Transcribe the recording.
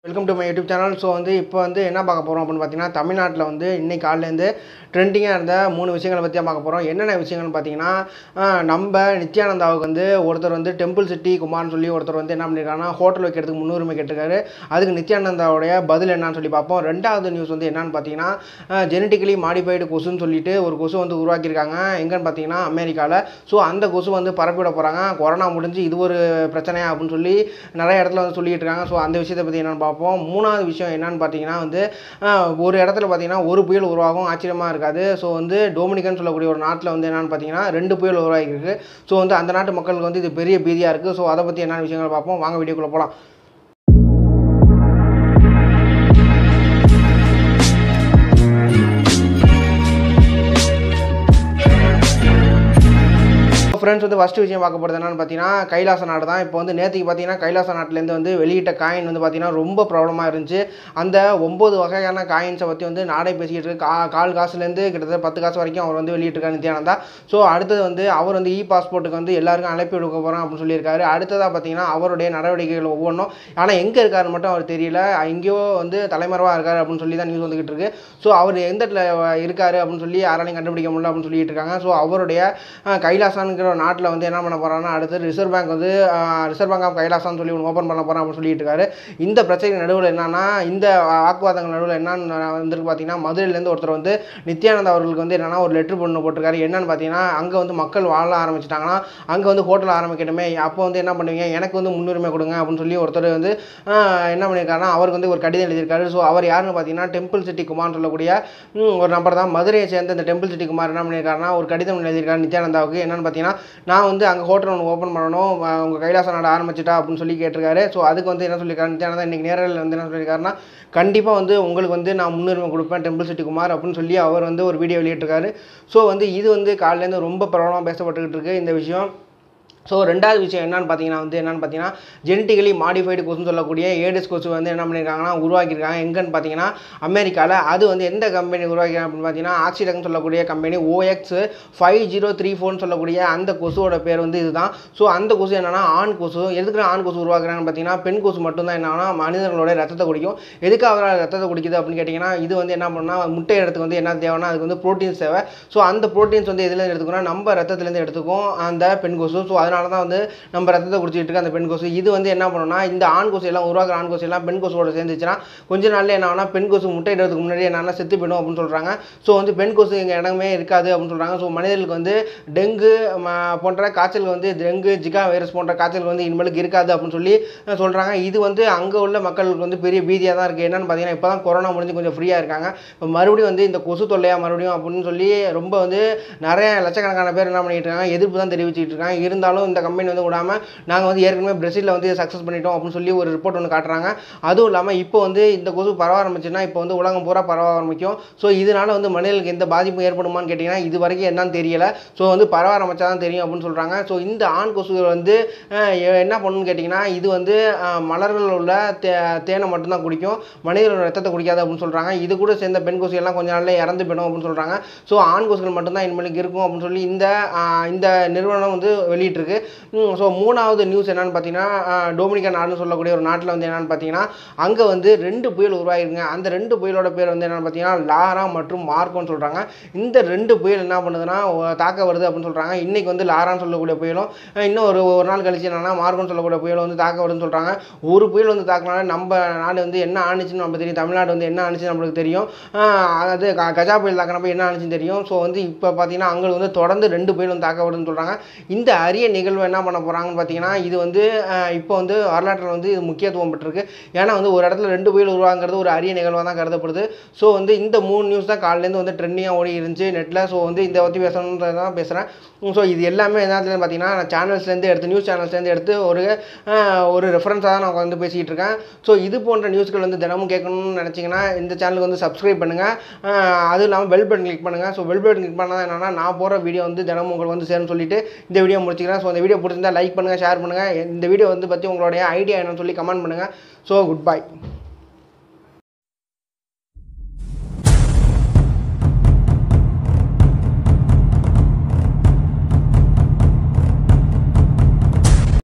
welcome to my YouTube channel so வந்து இப்போ வந்து என்ன பார்க்க போகிறோம் அப்படின்னு பார்த்தீங்கன்னா தமிழ்நாட்டில் வந்து இன்னைக்கு காலையிலேருந்து ட்ரெண்டிங்காக இருந்த மூணு விஷயங்களை பற்றி தான் பார்க்க போகிறோம் என்னென்ன விஷயங்கள்னு பார்த்தீங்கன்னா ஆஹ், நம்ம நித்யானந்தாவுக்கு வந்து ஒருத்தர் வந்து டெம்பிள் சிட்டி குமார்னு சொல்லி ஒருத்தர் வந்து என்ன பண்ணியிருக்காங்கன்னா ஹோட்டல் வைக்கிறதுக்கு முன்னுரிமை கேட்டிருக்காரு அதுக்கு நித்யானந்தாவுடைய பதில் என்னன்னு சொல்லி பார்ப்போம் ரெண்டாவது நியூஸ் வந்து என்னன்னு பார்த்தீங்கன்னா ஜெனட்டிக்கலி மாடிஃபைடு கொசுன்னு சொல்லிட்டு ஒரு கொசு வந்து உருவாக்கியிருக்காங்க எங்கன்னு பார்த்தீங்கன்னா அமெரிக்காவில் ஸோ அந்த கொசு வந்து பரப்பிவிட போகிறாங்க கொரோனா முடிஞ்சு இது ஒரு பிரச்சனையா அப்படின்னு சொல்லி நிறைய இடத்துல வந்து சொல்லிட்டு இருக்காங்க ஸோ அந்த விஷயத்தை பற்றி என்னன்னு பார்ப்போம் மூணாவது விஷயம் என்னன்னு பார்த்தீங்கன்னா வந்து ஆஹ், ஒரு இடத்துல பார்த்தீங்கன்னா ஒரு புயல் உருவாகும் ஆச்சரியமாக இருக்காது ஸோ வந்து டொமினிக்கன் சொல்லக்கூடிய ஒரு நாட்டில் வந்து என்னன்னு பார்த்தீங்கன்னா ரெண்டு புயல் உருவாகிருக்கு ஸோ வந்து அந்த நாட்டு மக்களுக்கு வந்து இது பெரிய பீதியாக இருக்குது ஸோ அதை பற்றி என்னென்ன விஷயங்கள் பார்ப்போம் வாங்க வீடியோக்குள்ளே போகலாம் ஃப்ரெண்ட்ஸ் வந்து ஃபஸ்ட்டு விஷயம் பார்க்க போகிறது என்னன்னு பார்த்தீங்கன்னா கைலாச நாடு தான் இப்போ வந்து நேற்றுக்கு பார்த்தீங்கன்னா கைலாச நாட்டிலேருந்து வந்து வெளியிட்ட காயின் வந்து பார்த்தீங்கன்னா ரொம்ப ப்ராப்ளமாக இருந்துச்சு அந்த ஒம்பது வகையான காயின்ஸை பற்றி வந்து நாடே பேசிக்கிட்டு இருக்கு கா கால் காசுலேருந்து கிட்டத்தட்ட பத்து காசு வரைக்கும் அவர் வந்து வெளியிட்டிருக்காரு நித்யானந்தா ஸோ அடுத்தது வந்து அவர் வந்து இ பாஸ்போர்ட்டுக்கு வந்து எல்லாருக்கும் அனுப்பி விடுக்க போகிறோம் அப்படின்னு சொல்லியிருக்காரு அடுத்ததாக பார்த்தீங்கன்னா அவருடைய நடவடிக்கைகள் ஒவ்வொன்றும் ஆனால் எங்கே இருக்காருன்னு மட்டும் அவர் தெரியல எங்கேயோ வந்து தலைமறைவாக இருக்காரு அப்படின்னு சொல்லி தான் நியூஸ் வந்துகிட்டு இருக்கு ஸோ அவர் எந்த இடத்துல இருக்காரு அப்படின்னு சொல்லி யாராலையும் கண்டுபிடிக்க முடியல அப்படின்னு சொல்லிட்டு இருக்காங்க ஸோ அவருடைய அஹ், கைலாசான்ங்கிற ஒரு நாட்டில் வந்து என்ன பண்ண போறாங்கன்னா அடுத்து ரிசர்வ் பேங்க் வந்து ரிசர்வ் பேங்க் ஆஃப் கைலாசான்னு சொல்லி ஒன்று ஓப்பன் பண்ண போகிறோம் அப்படின்னு சொல்லிட்டு இருக்காரு இந்த பிரச்சனை நடுவில் என்னன்னா இந்த வாக்குவாதங்கள் நடுவில் என்னன்னு வந்துருக்கு பார்த்தீங்கன்னா மதுரையிலேருந்து ஒருத்தர் வந்து நித்யானந்தா அவர்களுக்கு வந்து என்னன்னா ஒரு லெட்டர் பண்ணு போட்டிருக்காரு என்னன்னு பார்த்தீங்கன்னா அங்கே வந்து மக்கள் வாழ ஆரம்பிச்சிட்டாங்கன்னா அங்கே வந்து ஹோட்டல் ஆரம்பிக்கணுமே அப்போ வந்து என்ன பண்ணுவீங்க எனக்கு வந்து முன்னுரிமை கொடுங்க அப்படின்னு சொல்லி ஒருத்தர் வந்து ஆஹ், என்ன பண்ணியிருக்காருன்னா அவருக்கு வந்து ஒரு கடிதம் எழுதியிருக்காரு ஸோ அவர் யாருன்னு பார்த்தீங்கன்னா டெம்பிள் சிட்டி குமார்னு சொல்லக்கூடிய ம், ஒரு நம்பர் தான் மதுரையை சேர்ந்த இந்த டெம்பிள் சிட்டி குமார் என்ன பண்ணியிருக்காருன்னா ஒரு கடிதம் எழுதியிருக்காரு நித்யானந்தாவுக்கு என்னன்னு பார்த்தீங்கன்னா நான் வந்து அங்கே ஹோட்டல் ஒன்று ஓப்பன் பண்ணணும் அஹ், உங்க கைலாச நாடு ஆரம்பிச்சிட்டா அப்படின்னு சொல்லி கேட்டிருக்காரு ஸோ அதுக்கு வந்து என்ன சொல்லியிருக்காரு நித்யானந்தா இன்னைக்கு நேரில் வந்து என்ன சொல்லியிருக்காருன்னா கண்டிப்பாக வந்து உங்களுக்கு வந்து நான் முன்னுரிமை கொடுப்பேன் டெம்பிள் சிட்டி குமார் அப்படின்னு சொல்லி அவர் வந்து ஒரு வீடியோ வெளியிட்டிருக்காரு ஸோ வந்து இது வந்து காலையிலேருந்து ரொம்ப பிரபலமாக பேசப்பட்டுக்கிட்டு இருக்கு இந்த விஷயம் ஸோ ரெண்டாவது விஷயம் என்னன்னு பார்த்தீங்கன்னா வந்து என்னன்னு பார்த்தீங்கன்னா ஜெனட்டிக்கலி மாடிஃபைடு கொசுன்னு சொல்லக்கூடிய ஏடிஸ் கொசு வந்து என்ன பண்ணியிருக்காங்கன்னா உருவாக்கியிருக்காங்க எங்கன்னு பார்த்தீங்கன்னா அமெரிக்காவில் அது வந்து எந்த கம்பெனி உருவாக்கிருக்காங்க அப்படின்னு பார்த்தீங்கன்னா ஆக்சிடெக்ட்னு சொல்லக்கூடிய company OX five zero three ஃபோர்னு சொல்லக்கூடிய அந்த கொசுவோட பேர் வந்து இதுதான் ஸோ அந்த கொசு என்னன்னா ஆண் கொசு எதுக்கு ஆண் கொசு உருவாக்குறாங்கன்னு பார்த்தீங்கன்னா பெண் கொசு மட்டும்தான் என்னன்னா மனிதர்களோட ரத்தத்தை குடிக்கும் எதுக்கு அவரால் ரத்தத்தை குடிக்குது அப்படின்னு கேட்டிங்கன்னா இது வந்து என்ன பண்ணா முட்டை இடத்துக்கு வந்து என்ன தேவைன்னா அதுக்கு வந்து ப்ரோட்டீன்ஸ் தேவை ஸோ அந்த ப்ரோட்டீன்ஸ் வந்து எதுலேருந்து எடுத்துக்கணும் நம்ம ரத்தத்துலேருந்து எடுத்துக்கும் அந்த பெண் கொசு ஸோ அதனால தான் வந்து நம்ம ரத்தத்தை குடிச்சிட்டு இருக்க அந்த பெண் கொசு இது வந்து என்ன பண்ணுன்னா இந்த ஆண் கொசு எல்லாம் உருவாக்குற ஆண் கொசு எல்லாம் பெண் கொசுவோட சேர்ந்துச்சுன்னா கொஞ்ச நாள்ல என்ன ஆகும்னா பெண் கொசு முட்டையிடுறதுக்கு முன்னாடி என்னன்னா செத்து போயிடும் அப்படின்னு சொல்கிறாங்க ஸோ வந்து பெண் கொசு இங்கே இடமே இருக்காது அப்படின்னு சொல்கிறாங்க ஸோ மனிதர்களுக்கு வந்து டெங்கு ம- போன்ற காய்ச்சல் வந்து டெங்கு ஜிகா வைரஸ் போன்ற காய்ச்சல் வந்து இனிமேலுக்கு இருக்காது அப்படின்னு சொல்லி சொல்கிறாங்க இது வந்து அங்கே உள்ள மக்களுக்கு வந்து பெரிய பீதியாக தான் இருக்குது என்னன்னு பார்த்தீங்கன்னா இப்போ தான் கொரோனா முடிஞ்சு கொஞ்சம் ஃப்ரீயாக இருக்காங்க இப்போ மறுபடியும் வந்து இந்த கொசு தொல்லையா மறுபடியும் அப்படின்னு சொல்லி ரொம்ப வந்து நிறைய லட்சக்கணக்கான பேர் என்ன பண்ணிட்டு இருக்காங்க எதிர்ப்பு தான் தெரிவிச்சிட்டு இருக்காங்க இருந்தாலும் இந்த கம்பெனி வந்து விடாமல் நாங்கள் வந்து ஏற்கனவே பிரேசிலில் வந்து சக்ஸஸ் பண்ணிட்டோம் அப்படின்னு சொல்லி ஒரு ரிப்போர்ட் ஒன்று காட்டுறாங்க அதுவும் இல்லாமல் இப்போ வந்து இந்த கொசு பரவ ஆரம்பிச்சுன்னா இப்போ வந்து உலகம் பூரா பரவ ஆரம்பிக்கும் ஸோ இதனால வந்து மனிதர்களுக்கு எந்த பாதிப்பும் ஏற்படுமான்னு கேட்டிங்கன்னா இது வரைக்கும் என்னன்னு தெரியல ஸோ வந்து பரவ ஆரம்பிச்சா தான் தெரியும் அப்படின்னு சொல்கிறாங்க ஸோ இந்த ஆண் கொசுகள் வந்து அஹ், எ- என்ன பண்ணுன்னு கேட்டிங்கன்னா இது வந்து அஹ், மலர்கள் உள்ள தே தேனை மட்டும்தான் குடிக்கும் மனிதர்களோட ரத்தத்தை குடிக்காது அப்படின்னு சொல்கிறாங்க இது கூட சேர்ந்த பெண் கொசு எல்லாம் கொஞ்ச நாள்ல இறந்து போயிடும் அப்படின்னு சொல்கிறாங்க ஸோ ஆண் கொசுகள் மட்டும்தான் இனிமேலுக்கு இருக்கும் அப்படின்னு சொல்லி இந்த அஹ், இந்த நிறுவனம் வந்து வெளியிட்டிருக்கு ஸோ மூணாவது நியூஸ் என்னன்னு பார்த்தீங்கன்னா அஹ், டொமினிக்கா நாடுன்னு சொல்லக்கூடிய ஒரு நாட்டில் வந்து என்னன்னு பார்த்தீங்கன்னா அங்கே வந்து ரெண்டு புயல் உருவாகிருங்க அந்த ரெண்டு புயலோட பேர் வந்து என்னன்னு பார்த்தீங்கன்னா லாரா மற்றும் மார்க்கோன்னு சொல்கிறாங்க இந்த ரெண்டு புயல் என்ன பண்ணுதுன்னா ஒ- தாக்க வருது அப்படின்னு சொல்கிறாங்க இன்னைக்கு வந்து லாரான்னு சொல்லக்கூடிய புயலும் அஹ், இன்னும் ஒரு ஒரு நாள் கழிச்சு என்னன்னா மார்க்கோன்னு சொல்லக்கூடிய புயல் வந்து தாக்க வருதுன்னு சொல்கிறாங்க ஒரு புயல் வந்து தாக்கினால நம்ம நாடு வந்து என்ன ஆணுச்சுன்னு நம்ம தெரியும் தமிழ்நாடு வந்து என்ன ஆணுச்சுன்னு நம்மளுக்கு தெரியும் ஆஹ் அது க- கஜா புயல் தாக்கினப்ப என்ன ஆணுச்சுன்னு தெரியும் ஸோ வந்து இப்போ பார்த்தீங்கன்னா அங்கே வந்து தொடர்ந்து ரெண்டு புயல் வந்து தாக்க வருதுன்னு சொல்கிறாங்க இந்த அரிய நிகழ்வு என்ன பண்ண போகிறாங்கன்னு பார்த்தீங்கன்னா இது வந்து ஆஹ் இப்போ வந்து வரலாற்றில் வந்து இது முக்கியத்துவம் பெற்றிருக்கு ஏன்னா வந்து ஒரு இடத்துல ரெண்டு புயல் உருவாங்கிறது ஒரு அரிய நிகழ்வாக தான் கருதப்படுது ஸோ வந்து இந்த மூணு நியூஸ் தான் காலையிலேருந்து வந்து ட்ரெண்டிங்காக ஓடி இருந்துச்சு நெட்டில் ஸோ வந்து இதை பற்றி பேசணுன்றது தான் பேசுகிறேன் ஸோ இது எல்லாமே என்னத்துலன்னு பார்த்தீங்கன்னா நான் சேனல்ஸ்லேருந்து எடுத்து நியூஸ் சேனல்ஸ்லேருந்து எடுத்து ஒரு ஆஹ் ஒரு ரெஃபரன்ஸாக தான் நான் வந்து பேசிக்கிட்டு இருக்கேன் ஸோ இது போன்ற நியூஸ்கள் வந்து தினமும் கேட்கணும்னு நினச்சிங்கன்னா இந்த சேனலுக்கு வந்து சப்ஸ்கிரைப் பண்ணுங்கள் அதுவும் இல்லாமல் பெல் பட்டன் கிளிக் பண்ணுங்கள் ஸோ பெல் பட்டன் கிளிக் பண்ணால் என்னன்னா நான் போகிற வீடியோ வந்து தினமும் உங்களுக்கு வந்து சேரும்னு சொல்லிட்டு இந்த வீடியோ முடிச்சுக்கிறேன் ஸோ இந்த வீடியோ பிடிச்சிருந்தா லைக் பண்ணுங்கள் ஷேர் பண்ணுங்கள் இந்த வீடியோ வந்து பற்றி உங்களுடைய ஐடியா என்னன்னு சொல்லி கமெண்ட் பண்ணுங்கள் ஸோ குட் பை